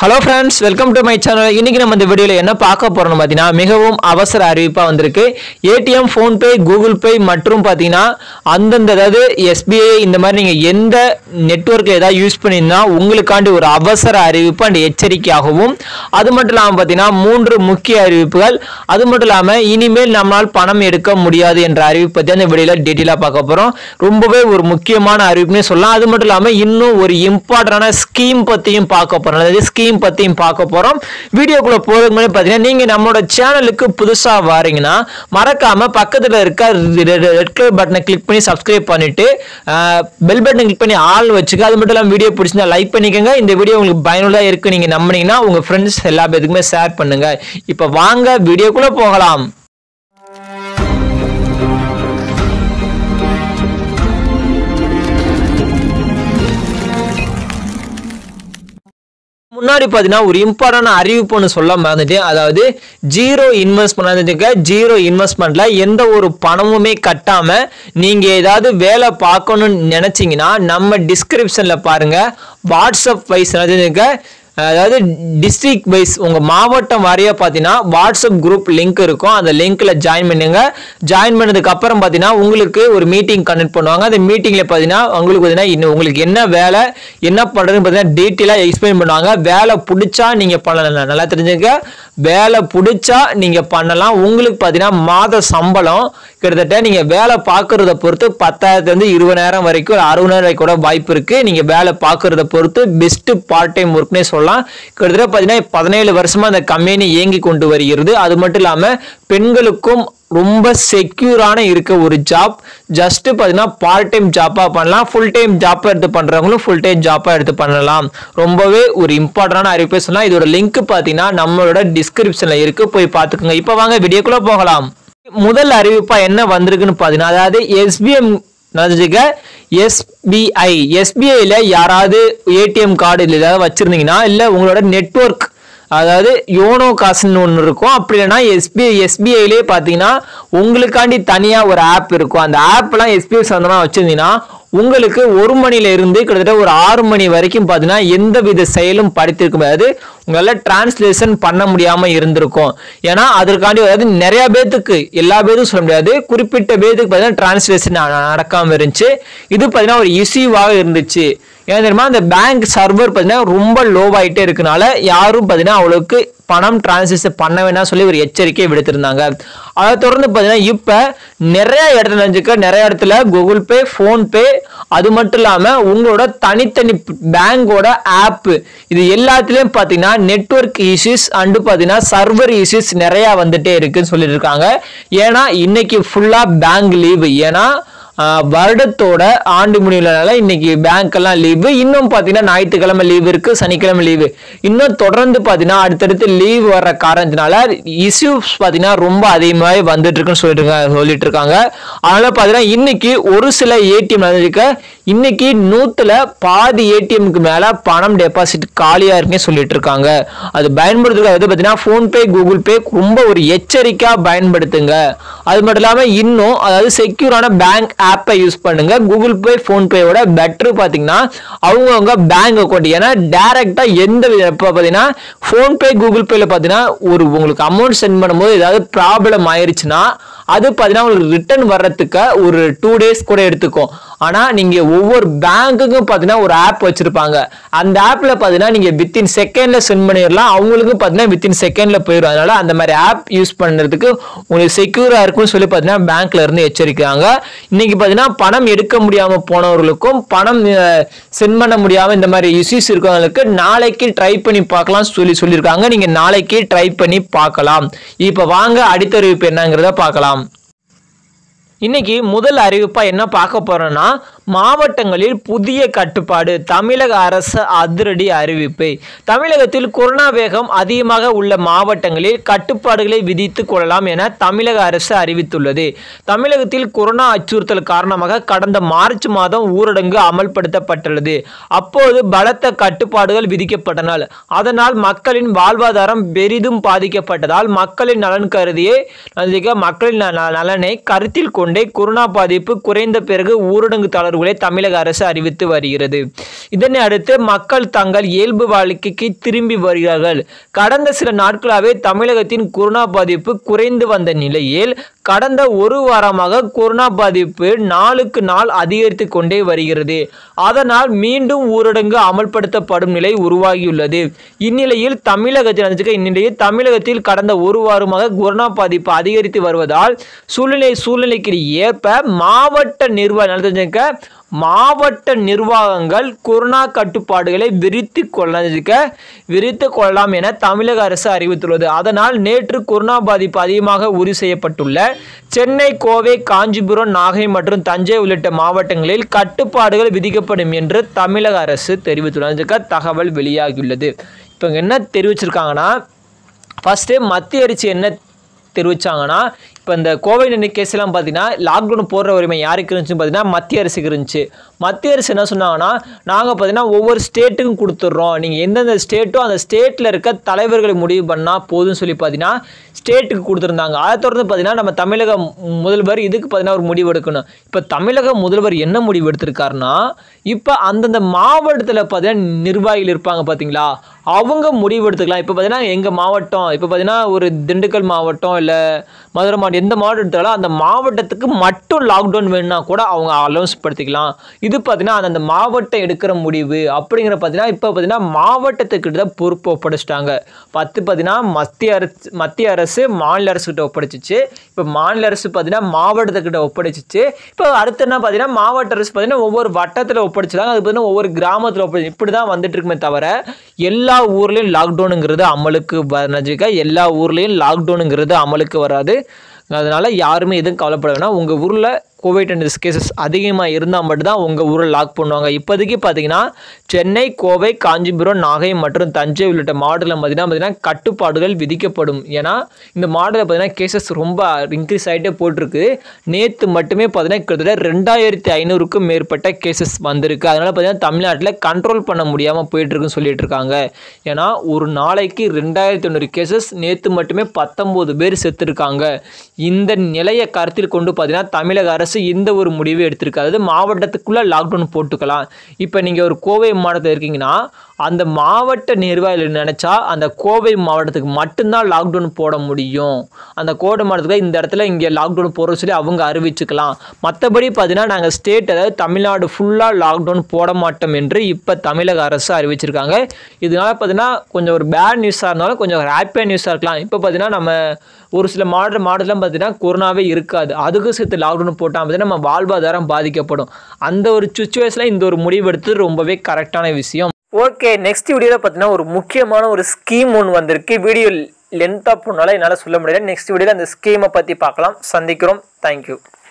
hello friends welcome to my channel இன்னைக்கு நம்ம இந்த வீடியோவில் என்ன பார்க்க போறோம்னு பார்த்தீங்கன்னா மிகவும் அவசர அறிவிப்பாக வந்திருக்கு ஏடிஎம் ஃபோன்பே கூகுள் பே மற்றும் பார்த்தீங்கன்னா அந்தந்த அதாவது எஸ்பிஐ இந்த மாதிரி நீங்கள் எந்த நெட்ஒர்க்கில் ஏதாவது யூஸ் பண்ணியிருந்தா உங்களுக்காண்டி ஒரு அவசர அறிவிப்பு அண்ட் எச்சரிக்கையாகவும் அது மட்டும் இல்லாமல் பார்த்தீங்கன்னா மூன்று முக்கிய அறிவிப்புகள் அது மட்டும் இல்லாமல் இனிமேல் நம்மளால் பணம் எடுக்க முடியாது என்ற அறிவிப்பு பற்றி அந்த வீடியோவில் டீட்டெயிலாக பார்க்க போகிறோம் ரொம்பவே ஒரு முக்கியமான அறிவிப்புனே சொல்லலாம் அது மட்டும் இல்லாமல் இன்னும் ஒரு இம்பார்ட்டண்டான ஸ்கீம் பற்றியும் பார்க்க போகிறோம் அதாவது ஸ்கீம் பற்றியும் பார்க்க போகிறோம் வீடியோக்குள்ளே போகிறதுக்கு முன்னாடி பார்த்தீங்கன்னா நீங்கள் நம்மளோட சேனலுக்கு புதுசாக வாரீங்கன்னா மறக்காமல் பக்கத்தில் இருக்க ரெட் கலர் பட்டனை கிளிக் பண்ணி சப்ஸ்கிரைப் பண்ணிட்டு பெல் பட்டனை கிளிக் பண்ணி ஆள் வச்சுக்க அது மட்டும் இல்லாமல் வீடியோ பிடிச்சிருந்தா லைக் பண்ணிக்கோங்க இந்த வீடியோ உங்களுக்கு பயனுள்ளதாக இருக்கு நீங்கள் நம்பினீங்கன்னா உங்கள் ஃப்ரெண்ட்ஸ் எல்லா பேத்துக்குமே ஷேர் பண்ணுங்க இப்போ வாங்க வீடியோக்குள்ளே போகலாம் முன்னாடி பார்த்தீங்கன்னா ஒரு இம்பார்ட்டன்ட் அறிவிப்பு ஒன்று சொல்ல மறந்துட்டேன் அதாவது ஜீரோ இன்வெஸ்ட்மெண்ட் வந்துட்டு ஜீரோ இன்வெஸ்ட்மெண்ட்ல எந்த ஒரு பணமுமே கட்டாம நீங்க ஏதாவது வேலை பார்க்கணும்னு நினைச்சீங்கன்னா நம்ம டிஸ்கிரிப்ஷன்ல பாருங்க வாட்ஸ்அப் வைஸ் என்னதுங்க அதாவது டிஸ்ட்ரிக்ட் வைஸ் உங்கள் மாவட்டம் வாரியாக பார்த்தீங்கன்னா வாட்ஸ்அப் குரூப் லிங்க் இருக்கும் அந்த லிங்க்கில் ஜாயின் பண்ணுங்க ஜாயின் பண்ணதுக்கு அப்புறம் பார்த்தீங்கன்னா உங்களுக்கு ஒரு மீட்டிங் கண்டக்ட் பண்ணுவாங்க அந்த மீட்டிங்கில் பார்த்தீங்கன்னா உங்களுக்கு பார்த்தீங்கன்னா இன்னும் உங்களுக்கு என்ன வேலை என்ன பண்ணுறதுன்னு பார்த்தீங்கன்னா டீட்டெயிலாக எக்ஸ்பிளைன் பண்ணுவாங்க வேலை பிடிச்சா நீங்கள் பண்ணலாம் நல்லா தெரிஞ்சுங்க வேலை பிடிச்சா நீங்கள் பண்ணலாம் உங்களுக்கு பார்த்தீங்கன்னா மாத சம்பளம் கிட்டத்தட்ட நீங்கள் வேலை பார்க்குறத பொறுத்து பத்தாயிரத்துலேருந்து இருபதாயிரம் வரைக்கும் ஒரு அறுபதாயிரம் வரைக்கும் கூட வாய்ப்பு இருக்குது நீங்கள் வேலை பார்க்குறத பொறுத்து பெஸ்ட்டு பார்ட் டைம் ஒர்க்னே சொல்லலாம் கிட்டத்தட்ட பார்த்தீங்கன்னா பதினேழு வருஷமாக அந்த கம்பெனி இயங்கி கொண்டு வருகிறது அது மட்டும் இல்லாமல் பெண்களுக்கும் ரொம்ப செக்யூரான இருக்க ஒரு ஜாப் ஜஸ்ட் பார்த்தீங்கன்னா பார்ட் டைம் ஜாப்பாக பண்ணலாம் ஃபுல் டைம் ஜாப்பாக எடுத்து பண்ணுறவங்களும் ஃபுல் டைம் ஜாப்பாக எடுத்து பண்ணலாம் ரொம்பவே ஒரு இம்பார்ட்டண்டான அறிவிப்பை சொல்லலாம் இதோட லிங்க் பார்த்தீங்கன்னா நம்மளோட டிஸ்கிரிப்ஷனில் இருக்குது போய் பார்த்துக்கோங்க இப்போ வாங்க வீடியோக்குள்ளே போகலாம் முதல் அறிவிப்பா என்ன வந்திருக்குன்னு பார்த்தீங்கன்னா அதாவது எஸ்பிஎம் நினச்சிக்க எஸ்பிஐ எஸ்பிஐயில் யாராவது ஏடிஎம் கார்டு இல்லை ஏதாவது வச்சுருந்தீங்கன்னா இல்லை உங்களோட நெட்ஒர்க் அதாவது யோனோ காசுன்னு ஒன்று இருக்கும் அப்படி இல்லைன்னா எஸ்பிஐ எஸ்பிஐலே பார்த்தீங்கன்னா உங்களுக்காண்டி தனியாக ஒரு ஆப் இருக்கும் அந்த ஆப்லாம் எஸ்பிஐ சொந்தமாக வச்சுருந்தீங்கன்னா உங்களுக்கு ஒரு மணில இருந்து கிட்டத்தட்ட ஒரு ஆறு மணி வரைக்கும் பார்த்தீங்கன்னா எந்த வித செயலும் படித்திருக்க முடியாது உங்களால் டிரான்ஸ்லேஷன் பண்ண முடியாமல் இருந்திருக்கும் ஏன்னா அதற்காண்டி அதாவது நிறைய பேத்துக்கு எல்லா பேருக்கும் சொல்ல முடியாது குறிப்பிட்ட பேத்துக்கு பார்த்தீங்கன்னா டிரான்ஸ்லேஷன் நடக்காமல் இருந்துச்சு இது பார்த்தீங்கன்னா ஒரு இஷ்யூவாக இருந்துச்சு ஏன் தெரியுமா அந்த பேங்க் சர்வர் பார்த்தீங்கன்னா ரொம்ப லோவாயிட்டே இருக்கனால யாரும் பார்த்தீங்கன்னா அவ்வளோக்கு பணம் டிரான்ஸ்லேஷன் பண்ண வேணாம் சொல்லி ஒரு எச்சரிக்கை விடுத்திருந்தாங்க அதை தொடர்ந்து பார்த்தீங்கன்னா இப்போ நிறைய இடத்துல நினைச்சுக்க நிறைய இடத்துல கூகுள் பே ஃபோன்பே அது மட்டும் இல்லாமல் உங்களோட தனித்தனி பேங்கோட ஆப்பு இது எல்லாத்துலேயும் பார்த்தீங்கன்னா நெட்ஒர்க் இஷ்யூஸ் அண்டு பார்த்தீங்கன்னா சர்வர் இஷ்யூஸ் நிறையா வந்துட்டே இருக்குன்னு சொல்லிட்டு இருக்காங்க ஏன்னா இன்னைக்கு ஃபுல்லாக பேங்க் லீவு ஏன்னா வருடத்தோட ஆண்டு முடிவுலனால இன்னைக்கு பேங்க் எல்லாம் லீவு இன்னும் பார்த்தீங்கன்னா ஞாயிற்றுக்கிழமை லீவு இருக்கு சனிக்கிழமை லீவு இன்னும் தொடர்ந்து பார்த்தீங்கன்னா அடுத்தடுத்து லீவ் வர்ற காரணத்தினால இஷ்யூஸ் பார்த்தீங்கன்னா ரொம்ப அதிகமாகவே வந்துட்டு இருக்குன்னு சொல்லிட்டு இருக்காங்க சொல்லிட்டு இருக்காங்க அதனால பார்த்தீங்கன்னா இன்னைக்கு ஒரு சில ஏடிஎம் இருக்க இன்னைக்கு நூத்துல பாதி ஏடிஎம்க்கு மேல பணம் டெபாசிட் காலியா இருக்குன்னு சொல்லிட்டு இருக்காங்க அது பயன்படுத்துறது வந்து பார்த்தீங்கன்னா ஃபோன்பே கூகுள் பே ரொம்ப ஒரு எச்சரிக்கா பயன்படுத்துங்க அது மட்டும் இல்லாமல் இன்னும் அதாவது செக்யூரான பேங்க் ஆப்பை யூஸ் பண்ணுங்க கூகுள் பே ஃபோன்பேயோட பெட்ரு பார்த்தீங்கன்னா அவங்கவுங்க பேங்க் அக்கௌண்ட் ஏன்னா டேரெக்டாக எந்த வித இப்போ பார்த்தீங்கன்னா ஃபோன்பே கூகுள் பேல பார்த்தீங்கன்னா ஒரு உங்களுக்கு அமௌண்ட் சென்ட் பண்ணும்போது ஏதாவது ப்ராப்ளம் ஆயிருச்சுன்னா அது பார்த்தீங்கன்னா உங்களுக்கு ரிட்டர்ன் வர்றதுக்கு ஒரு டூ டேஸ் கூட எடுத்துக்கும் ஆனால் நீங்கள் ஒவ்வொரு பேங்க்குக்கும் பார்த்தீங்கன்னா ஒரு ஆப் வச்சுருப்பாங்க அந்த ஆப்பில் பார்த்தீங்கன்னா நீங்கள் வித்தின் செகண்டில் சென்ட் பண்ணிடலாம் அவங்களுக்கும் பார்த்தீங்கன்னா வித்தின் செகண்டில் போயிடும் அதனால் அந்த மாதிரி ஆப் யூஸ் பண்ணுறதுக்கு உங்களுக்கு செக்யூராக இருக்கும்னு சொல்லி பார்த்தீங்கன்னா பேங்க்ல இருந்து எச்சரிக்கிறாங்க இன்னைக்கு பார்த்தீங்கன்னா பணம் எடுக்க முடியாமல் போனவர்களுக்கும் பணம் சென்ட் பண்ண முடியாமல் இந்த மாதிரி இஷ்யூஸ் இருக்கவங்களுக்கு நாளைக்கு ட்ரை பண்ணி பார்க்கலாம் சொல்லி சொல்லியிருக்காங்க நீங்கள் நாளைக்கு ட்ரை பண்ணி பார்க்கலாம் இப்போ வாங்க அடித்தறிவிப்பு என்னங்கிறத பார்க்கலாம் இன்னைக்கு முதல் அறிவிப்பா என்ன பார்க்க போறோம்னா மாவட்டங்களில் புதிய கட்டுப்பாடு தமிழக அரசு அதிரடி அறிவிப்பு தமிழகத்தில் கொரோனா வேகம் அதிகமாக உள்ள மாவட்டங்களில் கட்டுப்பாடுகளை விதித்துக் கொள்ளலாம் என தமிழக அரசு அறிவித்துள்ளது தமிழகத்தில் கொரோனா அச்சுறுத்தல் காரணமாக கடந்த மார்ச் மாதம் ஊரடங்கு அமல்படுத்தப்பட்டுள்ளது அப்போது பலத்த கட்டுப்பாடுகள் விதிக்கப்பட்டன அதனால் மக்களின் வாழ்வாதாரம் பெரிதும் பாதிக்கப்பட்டதால் மக்களின் நலன் கருதியே அதிக மக்களின் ந- ந- நலனை கருத்தில் கொண்டே கொரோனா பாதிப்பு குறைந்த பிறகு ஊரடங்கு தளர்வு உத்தரவுகளை தமிழக அரசு அறிவித்து வருகிறது இதனை அடுத்து மக்கள் தங்கள் இயல்பு வாழ்க்கைக்கு திரும்பி வருகிறார்கள் கடந்த சில நாட்களாகவே தமிழகத்தின் கொரோனா பாதிப்பு குறைந்து வந்த நிலையில் கடந்த ஒரு வாரமாக கொரோனா பாதிப்பு நாளுக்கு நாள் அதிகரித்து கொண்டே வருகிறது அதனால் மீண்டும் ஊரடங்கு அமல்படுத்தப்படும் நிலை உருவாகியுள்ளது இந்நிலையில் தமிழகத்தில் வந்துட்டு இந்நிலையில் தமிழகத்தில் கடந்த ஒரு வாரமாக கொரோனா பாதிப்பு அதிகரித்து வருவதால் சூழ்நிலை சூழ்நிலைக்கு ஏற்ப மாவட்ட நிர்வாக மாவட்ட நிர்வாகங்கள் கொரோனா கட்டுப்பாடுகளை விரித்து கொள்ள விரித்து கொள்ளலாம் என தமிழக அரசு அறிவித்துள்ளது அதனால் நேற்று கொரோனா பாதிப்பு அதிகமாக உறுதி செய்யப்பட்டுள்ள சென்னை கோவை காஞ்சிபுரம் நாகை மற்றும் தஞ்சை உள்ளிட்ட மாவட்டங்களில் கட்டுப்பாடுகள் விதிக்கப்படும் என்று தமிழக அரசு தெரிவித்துள்ளது தகவல் வெளியாகியுள்ளது இப்போ என்ன தெரிவிச்சிருக்காங்கன்னா ஃபஸ்ட்டு மத்திய அரசு என்ன தெரிவிச்சாங்கன்னா இப்போ இந்த கோவிட் நைன்டீன் கேஸ் எல்லாம் பார்த்தீங்கன்னா லாக்டவுன் போடுற உரிமை யாருக்கு இருந்துச்சுன்னு பார்த்தீங்கன்னா மத்திய அரசுக்கு இருந்துச்சு மத்திய அரசு என்ன சொன்னாங்கன்னா நாங்கள் பார்த்தீங்கன்னா ஒவ்வொரு ஸ்டேட்டுக்கும் கொடுத்துட்றோம் நீங்கள் எந்தெந்த ஸ்டேட்டோ அந்த ஸ்டேட்டில் இருக்க தலைவர்களை முடிவு பண்ணால் போதும்னு சொல்லி பார்த்தீங்கன்னா ஸ்டேட்டுக்கு கொடுத்துருந்தாங்க அதை தொடர்ந்து பார்த்தீங்கன்னா நம்ம தமிழக முதல்வர் இதுக்கு பார்த்தீங்கன்னா ஒரு முடிவு எடுக்கணும் இப்போ தமிழக முதல்வர் என்ன முடிவு எடுத்திருக்காருன்னா இப்போ அந்தந்த மாவட்டத்தில் பார்த்தீங்கன்னா நிர்வாகிகள் இருப்பாங்க பார்த்தீங்களா அவங்க முடிவு எடுத்துக்கலாம் இப்போ பார்த்தீங்கன்னா எங்கள் மாவட்டம் இப்போ பார்த்தீங்கன்னா ஒரு திண்டுக்கல் மாவட்டம் இல்லை மதுரை மாவட்டம் எந்த மாவட்டம் எடுத்தாலும் அந்த மாவட்டத்துக்கு மட்டும் லாக்டவுன் வேணும்னா கூட அவங்க அலௌன்ஸ் படுத்திக்கலாம் இது பார்த்தீங்கன்னா அந்தந்த மாவட்டம் எடுக்கிற முடிவு அப்படிங்கிற பார்த்தீங்கன்னா இப்போ பார்த்தீங்கன்னா மாவட்டத்துக்கிட்ட தான் பொறுப்பு ஒப்படைச்சிட்டாங்க பத்து பார்த்தீங்கன்னா மத்திய அரசு மத்திய அரசு மாநில அரசுக்கிட்ட ஒப்படைச்சிச்சு இப்போ மாநில அரசு பார்த்தீங்கன்னா மாவட்டத்துக்கிட்ட ஒப்படைச்சிச்சு இப்போ அடுத்து என்ன பார்த்தீங்கன்னா மாவட்ட அரசு பார்த்தீங்கன்னா ஒவ்வொரு வட்டத்தில் ஒப்படைச்சிட்டாங்க அது பார்த்தீங்கன்னா ஒவ்வொரு கிராமத்தில் ஒப்படை இப்படி தான் வந்துட்டு இருக்குமே தவிர எல்லா ஊர்லேயும் லாக்டவுனுங்கிறது அமலுக்கு வச்சுக்க எல்லா ஊர்லேயும் லாக்டவுனுங்கிறது அமலுக்கு வராது அதனால் யாருமே எதுவும் கவலைப்பட வேணாம் உங்கள் ஊரில் கோவிட் நைன்டீன் கேசஸ் அதிகமாக இருந்தால் மட்டும்தான் உங்கள் ஊரை லாக் பண்ணுவாங்க இப்போதைக்கு பார்த்தீங்கன்னா சென்னை கோவை காஞ்சிபுரம் நாகை மற்றும் தஞ்சை உள்ளிட்ட மாவட்டத்தில் பார்த்தீங்கன்னா பார்த்தீங்கன்னா கட்டுப்பாடுகள் விதிக்கப்படும் ஏன்னா இந்த மாவட்டத்தில் பார்த்தீங்கன்னா கேசஸ் ரொம்ப இன்க்ரீஸ் ஆகிட்டே போட்டிருக்கு நேற்று மட்டுமே பார்த்தீங்கன்னா கிட்டத்தட்ட ரெண்டாயிரத்தி ஐநூறுக்கும் மேற்பட்ட கேசஸ் வந்திருக்கு அதனால் பார்த்தீங்கன்னா தமிழ்நாட்டில் கண்ட்ரோல் பண்ண முடியாமல் போயிட்டுருக்குன்னு சொல்லிட்டு இருக்காங்க ஏன்னா ஒரு நாளைக்கு ரெண்டாயிரத்தி ஐநூறு கேசஸ் நேற்று மட்டுமே பத்தொம்போது பேர் செத்துருக்காங்க இந்த நிலையை கருத்தில் கொண்டு பார்த்தீங்கன்னா தமிழக அரசு இந்த ஒரு முடிவு எடுத்திருக்கு அதாவது மாவட்டத்துக்குள்ளே லாக்டவுன் போட்டுக்கலாம் இப்போ நீங்கள் ஒரு கோவை மாவட்டத்தில் இருக்கீங்கன்னா அந்த மாவட்ட நிர்வாகிகள் நினச்சா அந்த கோவை மாவட்டத்துக்கு மட்டும்தான் லாக்டவுன் போட முடியும் அந்த கோவை மாவட்டத்துக்கு இந்த இடத்துல இங்கே லாக்டவுன் போடுற சொல்லி அவங்க அறிவிச்சுக்கலாம் மற்றபடி பார்த்தீங்கன்னா நாங்கள் ஸ்டேட் அதாவது தமிழ்நாடு ஃபுல்லாக லாக்டவுன் போட மாட்டோம் என்று இப்போ தமிழக அரசு அறிவிச்சிருக்காங்க இதனால பார்த்தீங்கன்னா கொஞ்சம் ஒரு பேட் நியூஸாக இருந்தாலும் கொஞ்சம் ஒரு ஹாப்பியாக நியூஸாக இருக்கலாம் இப்போ பார்த்தீங்கன்னா நம்ம ஒரு சில மாவட்ட மாவட்டத்தில் பார்த்தீங்கன்னா கொரோனாவே இருக்காது அதுக்கும் சேர்த்து லாக்டவுன் போட்டால் பார்த்தீங்கன்னா நம்ம வாழ்வாதாரம் பாதிக்கப்படும் அந்த ஒரு சுச்சுவேஷனில் இந்த ஒரு முடிவு எடுத்தது ரொம்பவே கரெக்டான விஷயம் ஓகே நெக்ஸ்ட் வீடியோவில் பார்த்தீங்கன்னா ஒரு முக்கியமான ஒரு ஸ்கீம் ஒன்று வந்திருக்கு வீடியோ லென்த்தாக போனால என்னால் சொல்ல முடியல நெக்ஸ்ட் வீடியோவில் அந்த ஸ்கீமை பற்றி பார்க்கலாம் சந்திக்கிறோம் தேங்க்யூ